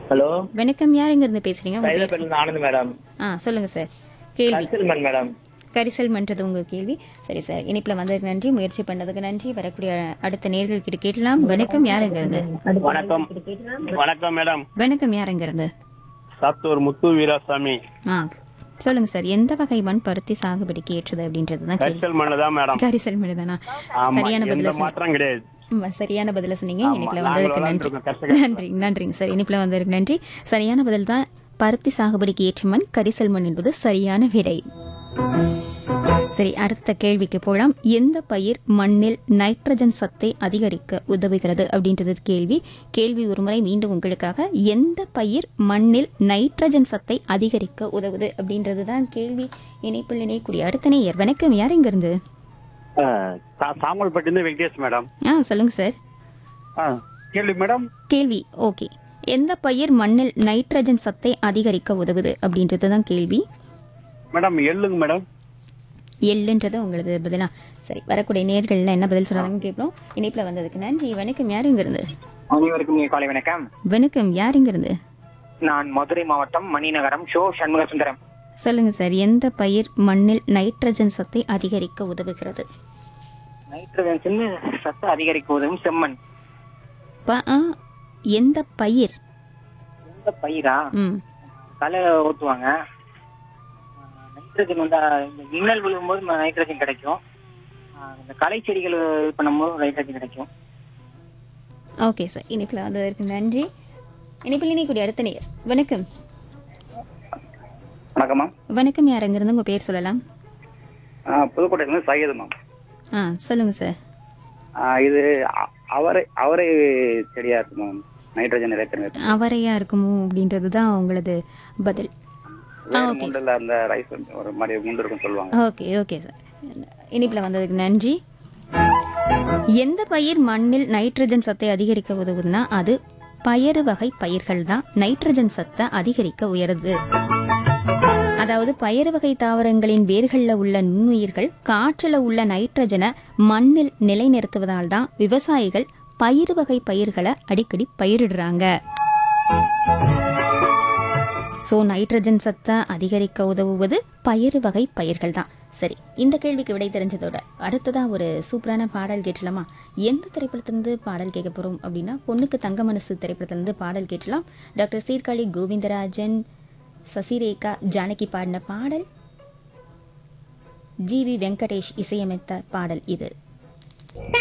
Hello வணக்கம் யாருங்க இருந்து பேசுறீங்க உங்க பேர் சைதாப்பேட்டில் ஆனந்த் மேடம் ஆ சொல்லுங்க சார் கேள்வி கன்சல்மெண்ட் மேடம் கரிசல் மன்றது உங்க கேள்வி சரி சார் இனிப்புல வந்ததுக்கு நன்றி முயற்சி பண்ணதுக்கு நன்றி வரக்கூடிய அடுத்த நேர்கள் கிட்ட கேட்கலாம் வணக்கம் யாருங்க இருந்து வணக்கம் வணக்கம் மேடம் வணக்கம் யாருங்க இருந்து சாத்தூர் முத்து வீராசாமி ஆ சொல்லுங்க சார் எந்த வகை மண் பருத்தி சாகுபடிக்கு ஏற்றது அப்படின்றது தான் கேள்வி கரிசல் மண்ணு தான் மேடம் கரிசல் மண் தானா ஆமா சரியான எந்த பதில சொன்னீங்க மாற்றம் கிடையாது ம், சரியான பதில சொன்னீங்க ஆமா, இனிப்புல நாங்க வந்ததுக்கு நன்றி விளையாண்டுருக்கோம், கஷ்டப்பட்டு. நன்றி நன்றிங்க சார் இனிப்புல வந்ததுக்கு நன்றி சரியான பதில் தான் பருத்தி சாகுபடிக்கு ஏற்ற மண் கரிசல் மண் என்பது சரியான விடை சரி அடுத்த கேள்விக்கு போலாம் எந்த பயிர் மண்ணில் நைட்ரஜன் சத்தை அதிகரிக்க உதவுகிறது அப்படின்றது கேள்வி கேள்வி ஒருமுறை மீண்டும் உங்களுக்காக எந்த பயிர் மண்ணில் நைட்ரஜன் சத்தை அதிகரிக்க உதவுது அப்படின்றது தான் கேள்வி இணைப்பில் இணையக்கூடிய அடுத்த நேயர் வணக்கம் யார் இங்க இருந்து சாமல்பட்டிருந்து வெங்கடேஷ் மேடம் ஆ சொல்லுங்க சார் ஆ, கேள்வி மேடம் கேள்வி ஓகே எந்த பயிர் மண்ணில் நைட்ரஜன் சத்தை அதிகரிக்க உதவுது அப்படின்றது தான் கேள்வி மேடம் எள்ளுங்க மேடம் எள்ளுன்றது உங்களது பதிலா சரி வரக்கூடிய நேர்கள்ல என்ன பதில் சொல்றாங்கன்னு கேட்போம் இணைப்புல வந்ததுக்கு நன்றி வணக்கம் யார் இங்க இருந்து அனைவருக்கும் இனிய காலை வணக்கம் வணக்கம் யார் இங்க இருந்து நான் மதுரை மாவட்டம் மணிநகரம் ஷோ சண்முக சுந்தரம் சொல்லுங்க சார் எந்த பயிர் மண்ணில் நைட்ரஜன் சத்தை அதிகரிக்க உதவுகிறது நைட்ரஜன் சத்து அதிகரிக்க உதவும் செம்மண் ப- ஆ, எந்த பயிர் இந்த பயிரா ம் களை ஊத்துவாங்க நைட்ரஜன் வந்து இந்த மின்னல் விழுகும்போது நைட்ரஜன் கிடைக்கும் ஆஹ் இந்த களை செடிகள் இது பண்ணும்போது நைட்ரஜன் கிடைக்கும் ஓகே சார் இனிப்புல வந்ததற்கு நன்றி இனிப்பில் இணைக்கூடிய அடுத்த நேயர் வணக்கம் வணக்கம்மா வணக்கம் யார் அங்க இருந்து உங்க பேர் சொல்லலாம் ஆ, புதுக்கோட்டையிலேருந்து சையது மேம் ஆ சொல்லுங்க சார் ஆ, இது அ- அவரை அவரை செடியா இருக்கு மேம் நைட்ரஜன் நிறைக்கிறது அவரையா இருக்குமோ அப்படின்றது தான் உங்களது பதில் வேற முண்டில் அந்த ரைஸ் ஒரு மாதிரி முண்டு இருக்கும் சொல்லுவாங்க ஓகே ஓகே சார் இனிப்பில் வந்ததுக்கு நன்றி எந்த பயிர் மண்ணில் நைட்ரஜன் சத்தை அதிகரிக்க உதவுதுன்னா அது பயறு வகை பயிர்கள் தான் நைட்ரஜன் சத்தை அதிகரிக்க உயருது அதாவது பயறு வகை தாவரங்களின் வேர்களில் உள்ள நுண்ணுயிர்கள் காற்றில் உள்ள நைட்ரஜனை மண்ணில் நிலைநிறுத்துவதால் தான் விவசாயிகள் பயிறு வகை பயிர்களை அடிக்கடி பயிரிடுறாங்க சோ நைட்ரஜன் சத்தை அதிகரிக்க உதவுவது பயறு வகை பயிர்கள் தான் சரி இந்த கேள்விக்கு விடை தெரிஞ்சதோட அடுத்ததா ஒரு சூப்பரான பாடல் கேட்டலாமா எந்த திரைப்படத்திலிருந்து பாடல் கேட்க போறோம் அப்படின்னா பொண்ணுக்கு தங்க மனசு திரைப்படத்திலிருந்து பாடல் கேட்டலாம் டாக்டர் சீர்காழி கோவிந்தராஜன் சசிரேகா ஜானகி பாடின பாடல் ஜி வி வெங்கடேஷ் இசையமைத்த பாடல் இது